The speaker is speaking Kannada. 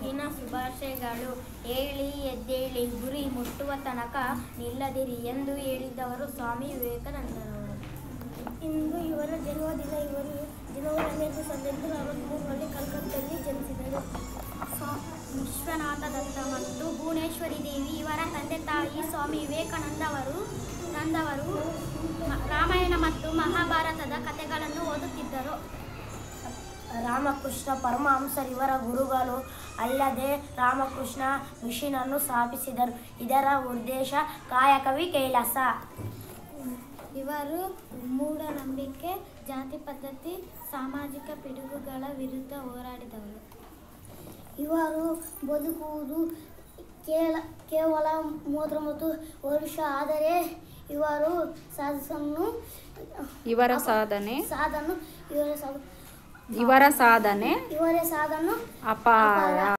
ಬೆಳಗಿನ ಶುಭಾಶಯಗಳು ಏಳಿ ಎದ್ದೇಳಿ ಗುರಿ ಮುಟ್ಟುವ ತನಕ ನಿಲ್ಲದಿರಿ ಎಂದು ಹೇಳಿದವರು ಸ್ವಾಮಿ ವಿವೇಕಾನಂದರವರು ಇಂದು ಇವರ ಜನ್ಮದಿನ ಇವರು ಜನವರಿ ಹನ್ನೆರಡು ಸಾವಿರದ ಎಂಟುನೂರ ಅರವತ್ತ್ಮೂರರಲ್ಲಿ ಕಲ್ಕತ್ತೆಯಲ್ಲಿ ಜನಿಸಿದರು ವಿಶ್ವನಾಥ ದತ್ತ ಮತ್ತು ಭುವನೇಶ್ವರಿ ದೇವಿ ಇವರ ತಂದೆ ತಾಯಿ ಸ್ವಾಮಿ ವಿವೇಕಾನಂದ ಅವರು ನಂದವರು ಮ- ರಾಮಾಯಣ ಮತ್ತು ಮಹಾಭಾರತದ ಕಥೆಗಳನ್ನು ಓದುತ್ತಿದ್ದರು ರಾಮಕೃಷ್ಣ ಪರಮಹಂಸರು ಇವರ ಗುರುಗಳು ಅಲ್ಲದೆ ರಾಮಕೃಷ್ಣ ಮಿಷನ್ ಅನ್ನು ಸ್ಥಾಪಿಸಿದರು ಇದರ ಉದ್ದೇಶ ಕಾಯಕವಿ ಕೈಲಾಸ ಇವರು ಮೂಢನಂಬಿಕೆ ಜಾತಿ ಪದ್ಧತಿ ಸಾಮಾಜಿಕ ಪಿಡುಗುಗಳ ವಿರುದ್ಧ ಹೋರಾಡಿದವರು ಇವರು ಬದುಕುವುದು ಕೇಳ ಕೇವಲ ಮೂವತ್ತೊಂಬತ್ತು ವರ್ಷ ಆದರೆ ಇವರು ಸಾಧಿಸನ್ನು ಇವರ ಸಾಧನೆ ಸಾಧನ್ನು ಇವರ ಸಾಧ ಇವರ ಸಾಧನೆ ಇವರೇ ಸಾಧನ್ನು ಅಪಾರ